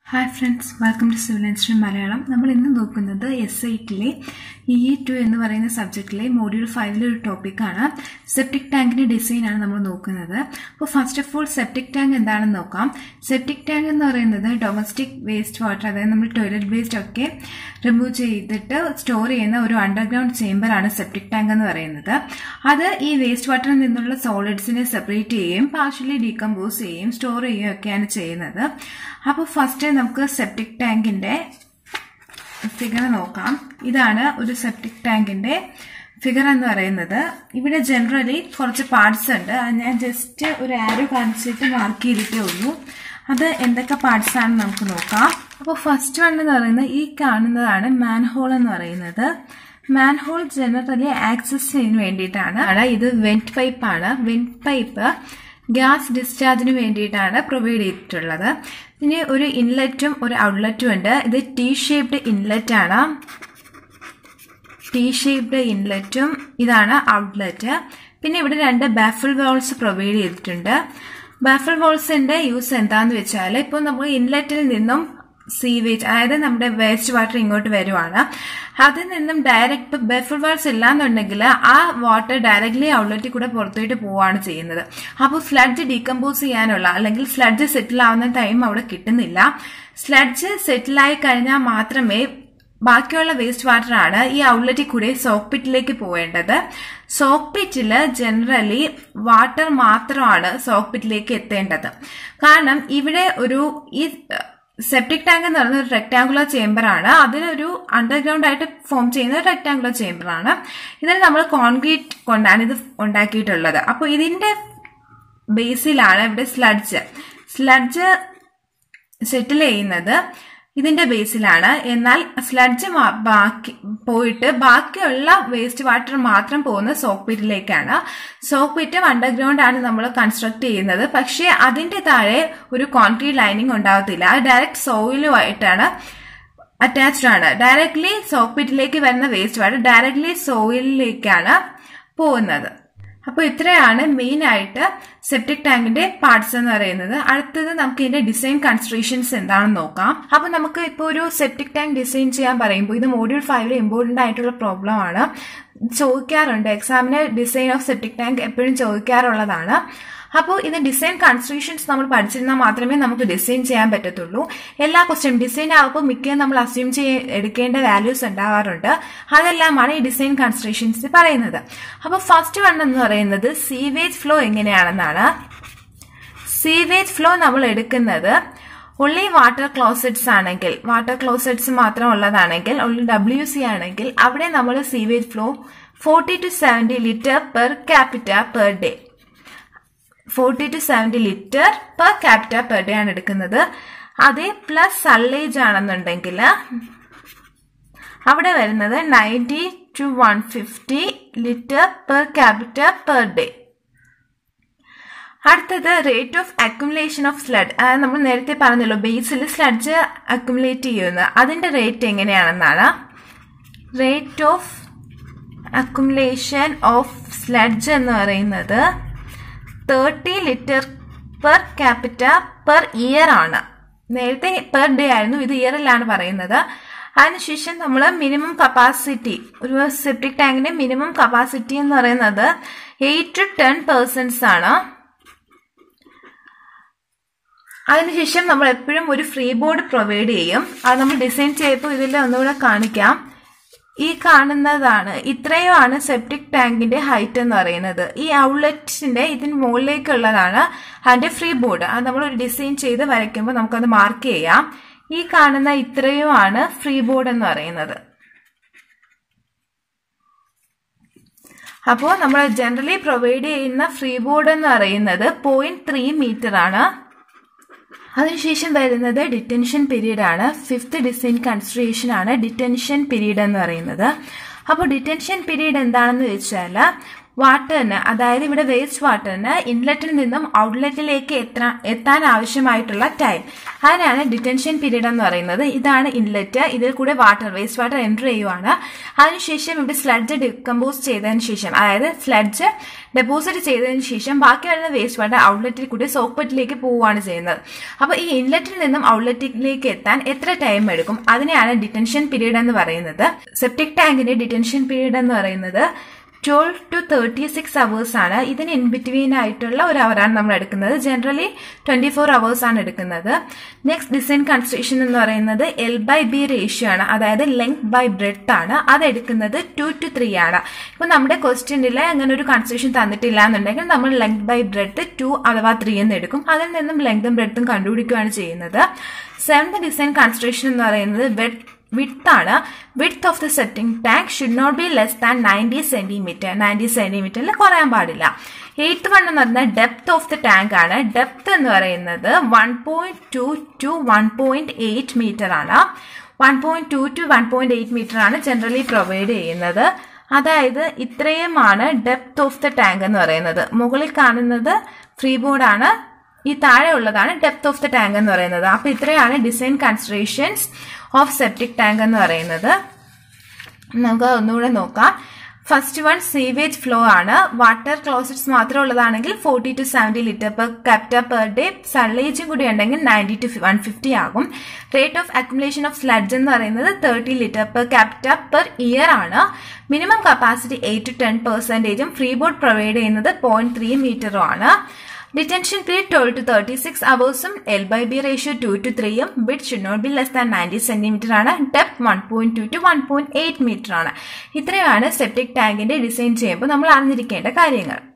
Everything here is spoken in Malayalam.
hi friends welcome to civil engineer Malayalam നമ്മൾ ഇന്ന് നോക്കുന്നത് എസ് ഐറ്റിലെ ഇ ടു എന്ന് പറയുന്ന സബ്ജക്റ്റിലെ മോഡ്യൂൾ ഫൈവിലെ ഒരു ടോപ്പിക്കാണ് സെപ്റ്റിക് ടാങ്കിന്റെ ഡിസൈൻ ആണ് നമ്മൾ നോക്കുന്നത് അപ്പോൾ first of all septic tank എന്താണെന്ന് നോക്കാം സെപ്റ്റിക് ടാങ്ക് എന്ന് പറയുന്നത് ഡൊമസ്റ്റിക് വേസ്റ്റ് വാട്ടർ അതായത് നമ്മൾ ടോയ്ലറ്റ് വേസ്റ്റ് ഒക്കെ റിമൂവ് ചെയ്തിട്ട് സ്റ്റോർ ചെയ്യുന്ന ഒരു അണ്ടർഗ്രൗണ്ട് ചേംബർ ആണ് സെപ്റ്റിക് ടാങ്ക് എന്ന് പറയുന്നത് അത് ഈ വേസ്റ്റ് വാട്ടറിൽ നിന്നുള്ള സോളിഡ്സിനെ സെപ്പറേറ്റ് ചെയ്യുകയും പാർഷ്യലി ഡീകമ്പോസ് ചെയ്യുകയും സ്റ്റോർ ചെയ്യുകയും ഒക്കെയാണ് ചെയ്യുന്നത് അപ്പോൾ ഫസ്റ്റ് നമുക്ക് സെപ്റ്റിക് ടാങ്കിന്റെ ഫിഗർ നോക്കാം ഇതാണ് ഒരു സെപ്റ്റിക് ടാങ്കിന്റെ ഫിഗർ എന്ന് പറയുന്നത് ഇവിടെ ജനറലി കുറച്ച് പാർട്സ് ഉണ്ട് അത് ഞാൻ ജസ്റ്റ് ഒരു ആരോ കാണിച്ചിട്ട് മാർക്ക് ചെയ്തിട്ടേ ഉള്ളൂ അത് എന്തൊക്കെ പാർട്സ് ആണെന്ന് നമുക്ക് നോക്കാം അപ്പോൾ ഫസ്റ്റ് വൺ എന്ന് പറയുന്നത് ഈ കാണുന്നതാണ് മാൻഹോൾ എന്ന് പറയുന്നത് മാൻഹോൾ ജനറലി ആക്സസിന് വേണ്ടിയിട്ടാണ് ആണ് ഇത് വെന്റ് പൈപ്പ് ആണ് വെന്റ് പൈപ്പ് ഗ്യാസ് ഡിസ്ചാർജിന് വേണ്ടിയിട്ടാണ് പ്രൊവൈഡ് ചെയ്തിട്ടുള്ളത് ഇനി ഒരു ഇൻലെറ്റും ഒരു ഔട്ട്ലെറ്റും ഉണ്ട് ഇത് ടി ഷേപ്ഡ് ഇൻലെറ്റ് ആണ് ടി ഷേപ്ഡ് ഇൻലെറ്റും ഇതാണ് ഔട്ട്ലെറ്റ് പിന്നെ ഇവിടെ രണ്ട് ബാഫിൾ വോൾസ് പ്രൊവൈഡ് ചെയ്തിട്ടുണ്ട് ബാഫിൾ വോൾസിന്റെ യൂസ് എന്താന്ന് വെച്ചാൽ ഇപ്പോൾ നമ്മൾ ഇൻലെറ്റിൽ നിന്നും സീവേജ് അതായത് നമ്മുടെ വേസ്റ്റ് വാട്ടർ ഇങ്ങോട്ട് വരുവാണ് അതിൽ നിന്നും ഡയറക്റ്റ് ബെഫിൾ വാൾസ് ഇല്ലാന്നുണ്ടെങ്കിൽ ആ വാട്ടർ ഡയറക്ട്ലി ഔട്ട്ലെറ്റിൽ കൂടെ പുറത്തോട്ട് പോവാണ് ചെയ്യുന്നത് അപ്പോൾ സ്ലഡ്ജ് ഡീകമ്പോസ് ചെയ്യാനുള്ള അല്ലെങ്കിൽ സ്ലഡ്ജ് സെറ്റിൽ ആവുന്ന ടൈം അവിടെ കിട്ടുന്നില്ല സ്ലഡ്ജ് സെറ്റിലായി കഴിഞ്ഞാൽ മാത്രമേ ബാക്കിയുള്ള വേസ്റ്റ് വാട്ടർ ആണ് ഈ ഔട്ട്ലെറ്റിൽ കൂടെ സോക്ക് പിറ്റിലേക്ക് പോവേണ്ടത് സോക്ക് പിറ്റില് ജനറലി വാട്ടർ മാത്രമാണ് സോക്ക് പിറ്റിലേക്ക് എത്തേണ്ടത് കാരണം ഇവിടെ ഒരു ഈ സെപ്റ്റിക് ടാങ്ക് എന്ന് പറയുന്ന ഒരു റെക്ടാങ്കുലർ ചേംബർ ആണ് അതിനൊരു അണ്ടർഗ്രൗണ്ട് ആയിട്ട് ഫോം ചെയ്യുന്ന റെക്ടാങ്കുലർ ചേംബർ ആണ് ഇതിൽ നമ്മൾ കോൺക്രീറ്റ് കൊണ്ടാണ് ഇത് ഉണ്ടാക്കിയിട്ടുള്ളത് അപ്പോൾ ഇതിന്റെ ബേസിലാണ് ഇവിടെ സ്ലഡ്ജ് സ്ലഡ്ജ് സെറ്റിൽ ചെയ്യുന്നത് ഇതിന്റെ ബേസിലാണ് എന്നാൽ സ്ലഡ്ജ് ബാക്കി പോയിട്ട് ബാക്കിയുള്ള വേസ്റ്റ് വാട്ടർ മാത്രം പോകുന്ന സോക്ക് പിറ്റിലേക്കാണ് സോക്ക് പിറ്റും അണ്ടർഗ്രൗണ്ട് ആണ് നമ്മൾ കൺസ്ട്രക്ട് ചെയ്യുന്നത് പക്ഷേ അതിന്റെ താഴെ ഒരു കോൺക്രീറ്റ് ലൈനിങ് ഉണ്ടാവത്തില്ല അത് ഡയറക്റ്റ് സോയിലുമായിട്ടാണ് അറ്റാച്ച്ഡ് ആണ് ഡയറക്ട്ലി സോക്ക് പിറ്റിലേക്ക് വരുന്ന വേസ്റ്റ് വാട്ടർ ഡയറക്ട്ലി സോയിലിലേക്കാണ് പോകുന്നത് അപ്പോൾ ഇത്രയാണ് മെയിൻ ആയിട്ട് സെപ്റ്റിക് ടാങ്കിന്റെ പാർട്സ് എന്ന് പറയുന്നത് അടുത്തത് നമുക്ക് ഇതിന്റെ ഡിസൈൻ കൺസ്ട്രേഷൻസ് എന്താണെന്ന് നോക്കാം അപ്പൊ നമുക്ക് ഇപ്പോൾ ഒരു സെപ്റ്റിക് ടാങ്ക് ഡിസൈൻ ചെയ്യാൻ പറയുമ്പോൾ ഇത് മോഡ്യൂൾ ഫൈവിൽ ഇമ്പോർട്ടന്റ് ആയിട്ടുള്ള പ്രോബ്ലം ആണ് ചോദിക്കാറുണ്ട് എക്സാമിന് ഡിസൈൻ ഓഫ് സെപ്റ്റിക് ടാങ്ക് എപ്പോഴും ചോദിക്കാറുള്ളതാണ് അപ്പോൾ ഇത് ഡിസൈൻ കൺസ്ട്രക്ഷൻസ് നമ്മൾ പഠിച്ചിരുന്നാൽ മാത്രമേ നമുക്ക് ഡിസൈൻ ചെയ്യാൻ പറ്റത്തുള്ളൂ എല്ലാ ക്വസ്റ്റ്യൻ ഡിസൈൻ ആകുമ്പോൾ മിക്ക നമ്മൾ അസ്യൂം ചെയ്യ എടുക്കേണ്ട വാല്യൂസ് ഉണ്ടാവാറുണ്ട് അതെല്ലാമാണ് ഈ ഡിസൈൻ കൺസ്ട്രക്ഷൻസ് പറയുന്നത് അപ്പോൾ ഫസ്റ്റ് വൺ എന്ന് പറയുന്നത് സീവേജ് ഫ്ലോ എങ്ങനെയാണെന്നാണ് സീവേജ് ഫ്ലോ നമ്മൾ എടുക്കുന്നത് ഒള്ളി വാട്ടർ ക്ലോസറ്റ്സ് ആണെങ്കിൽ വാട്ടർ ക്ലോസറ്റ്സ് മാത്രം ഉള്ളതാണെങ്കിൽ ഒള്ളി ഡബ്ല്യു സി ആണെങ്കിൽ അവിടെ നമ്മൾ sewage flow forty to seventy litre per capita per day forty to seventy litre per capita per day ആണ് എടുക്കുന്നത് അതേ പ്ലസ് സള്ളേജ് ആണെന്നുണ്ടെങ്കിൽ അവിടെ വരുന്നത് ninety to one fifty litre per capita per day അടുത്തത് rate of accumulation of sludge നമ്മൾ നേരത്തെ പറഞ്ഞല്ലോ ബേസിൽ സ്ലഡ്ജ് അക്യുമുലേറ്റ് ചെയ്യുന്നത് അതിന്റെ റേറ്റ് എങ്ങനെയാണെന്നാണ് rate of accumulation of sludge എന്ന് പറയുന്നത് thirty litre per capita per year ആണ് നേരത്തെ പെർ ഡേ ആയിരുന്നു ഇത് ഇയറിലാണ് പറയുന്നത് അതിനുശേഷം നമ്മൾ മിനിമം കപ്പാസിറ്റി ഒരു സെപ്റ്റിക് ടാങ്കിന്റെ മിനിമം കപ്പാസിറ്റി എന്ന് പറയുന്നത് എയ്റ്റ് ടു ടെൻ പേഴ്സൻസ് ആണ് അതിനുശേഷം നമ്മൾ എപ്പോഴും ഒരു ഫ്രീ ബോർഡ് പ്രൊവൈഡ് ചെയ്യും അത് നമ്മൾ ഡിസൈൻ ചെയ്തപ്പോൾ ഇതിൽ ഒന്നുകൂടെ കാണിക്കാം ഈ കാണുന്നതാണ് ഇത്രയുമാണ് സെപ്റ്റിക് ടാങ്കിന്റെ ഹൈറ്റ് എന്ന് പറയുന്നത് ഈ ഔട്ട്ലെറ്റിന്റെ ഇതിന് മുകളിലേക്കുള്ളതാണ് അതിന്റെ ഫ്രീ ബോർഡ് അത് നമ്മൾ ഒരു ഡിസൈൻ ചെയ്ത് വരയ്ക്കുമ്പോൾ നമുക്കത് മാർക്ക് ചെയ്യാം ഈ കാണുന്ന ഇത്രയുമാണ് ഫ്രീ ബോർഡ് എന്ന് പറയുന്നത് അപ്പോൾ നമ്മൾ ജനറലി പ്രൊവൈഡ് ചെയ്യുന്ന ഫ്രീ ബോർഡ് എന്ന് പറയുന്നത് പോയിന്റ് ത്രീ മീറ്റർ ആണ് അതിനുശേഷം വരുന്നത് ഡിറ്റൻഷൻ പീരീഡ് ആണ് ഫിഫ്ത്ത് ഡിസൈൻ കൺസിഡറേഷൻ ആണ് ഡിറ്റൻഷൻ പീരീഡ് എന്ന് പറയുന്നത് അപ്പോൾ ഡിറ്റൻഷൻ പീരീഡ് എന്താണെന്ന് വെച്ചാൽ വാട്ടറിന് അതായത് ഇവിടെ വേസ്റ്റ് വാട്ടറിന് ഇൻലെറ്റിൽ നിന്നും ഔട്ട്ലെറ്റിലേക്ക് എത്താൻ എത്താൻ ആവശ്യമായിട്ടുള്ള ടൈം അതിനാണ് ഡിറ്റൻഷൻ പീരീഡ് എന്ന് പറയുന്നത് ഇതാണ് ഇൻലെറ്റ് ഇതിൽ കൂടെ വാട്ടർ വേസ്റ്റ് വാട്ടർ എൻ്റർ ചെയ്യുവാണ് അതിനുശേഷം ഇവിടെ സ്ലഡ്ജ് ഡിക്കമ്പോസ് ചെയ്തതിന് ശേഷം അതായത് സ്ലഡ്ജ് ഡെപ്പോസിറ്റ് ചെയ്തതിന് ശേഷം ബാക്കി വരുന്ന വേസ്റ്റ് വാട്ടർ ഔട്ട്ലെറ്റിൽ കൂടി സോക്കറ്റിലേക്ക് പോവുകയാണ് ചെയ്യുന്നത് അപ്പോൾ ഈ ഇൻലെറ്റിൽ നിന്നും ഔട്ട്ലെറ്റിലേക്ക് എത്താൻ എത്ര ടൈം എടുക്കും അതിനെയാണ് ഡിറ്റൻഷൻ പീരീഡ് എന്ന് പറയുന്നത് സെപ്റ്റിക് ടാങ്കിന്റെ ഡിറ്റൻഷൻ പീരീഡ് എന്ന് പറയുന്നത് twelve to thirty six hours ആണ് ഇതിന് ഇൻ ബിറ്റ്വീൻ ആയിട്ടുള്ള ഒരു അവറാണ് നമ്മൾ എടുക്കുന്നത് ജനറലി ട്വന്റി ഫോർ അവേഴ്സ് ആണ് എടുക്കുന്നത് നെക്സ്റ്റ് ഡിസൈൻ കൺസ്ട്രക്ഷൻ എന്ന് പറയുന്നത് എൽ ബൈ ബി റേഷ്യോ ആണ് അതായത് ലെങ്ത് ബൈ ബ്രെഡ് ആണ് അത് എടുക്കുന്നത് ടു ടു ത്രീ ആണ് ഇപ്പൊ നമ്മുടെ ക്വസ്റ്റ്യനിൽ അങ്ങനെ ഒരു കൺസ്ട്രക്ഷൻ തന്നിട്ടില്ല എന്നുണ്ടെങ്കിൽ നമ്മൾ ലെങ്ത് ബൈ ബ്രെഡ് ടു അഥവാ ത്രീ എന്ന് എടുക്കും അതിൽ നിന്നും ലെങ്തും ബ്രെഡും കണ്ടുപിടിക്കുകയാണ് ചെയ്യുന്നത് സെവൻത് ഡിസൈൻ കൺസ്ട്രക്ഷൻ എന്ന് പറയുന്നത് വെഡ് വിഡ്ത്ത് ആണ് width of the setting tank should not be less than ninety centimetre ninety സെന്റിമീറ്ററിൽ കുറയാൻ പാടില്ല എയ്ത്ത് വൺ എന്ന് പറഞ്ഞാൽ ഡെപ്ത് ഓഫ് ദ ടാങ്ക് ആണ് ഡെപ്ത് എന്ന് പറയുന്നത് one point two to one point eight metre ആണ് one point two to one point eight metre ആണ് ജനറലി പ്രൊവൈഡ് ചെയ്യുന്നത് അതായത് ഇത്രയുമാണ് ഡെപ്ത് ഓഫ് ദ ടാങ്ക് എന്ന് പറയുന്നത് മുകളിൽ കാണുന്നത് ഫ്രീ ബോർഡാണ് ഈ താഴെ ഉള്ളതാണ് ഡെപ്ത് ഓഫ് ദ ടാങ്ക് എന്ന് പറയുന്നത് അപ്പൊ ഇത്രയാണ് design considerations of septic tank എന്ന് പറയുന്നത് നമുക്ക് ഒന്നുകൂടെ നോക്കാം ഫസ്റ്റ് വൺ സീവേജ് ഫ്ലോ ആണ് വാട്ടർ ക്ലോസറ്റ്സ് മാത്രം ഉള്ളതാണെങ്കിൽ forty to seventy litre per capita per day സൺലൈറ്റും കൂടി ഉണ്ടെങ്കിൽ നയൻറ്റി ടു വൺ ഫിഫ്റ്റി ആകും rate of accumulation of sludge എന്ന് പറയുന്നത് thirty litre per capita per year ആണ് minimum capacity eight to ten പെർസെന്റേജും ഫ്രീ ബോർഡ് പ്രൊവൈഡ് ചെയ്യുന്നത് പോയിന്റ് ത്രീ മീറ്ററും ആണ് detention period twelve to thirty six അവേഴ്സും L by B ratio two to ത്രീയും breadth should not be less than ninety centimetre ആണ് depth one point two to one point eight metre ആണ് ഇത്രയാണ് സെപ്റ്റിക് ടാങ്കിന്റെ ഡിസൈൻ ചെയ്യുമ്പോൾ നമ്മൾ അറിഞ്ഞിരിക്കേണ്ട കാര്യങ്ങൾ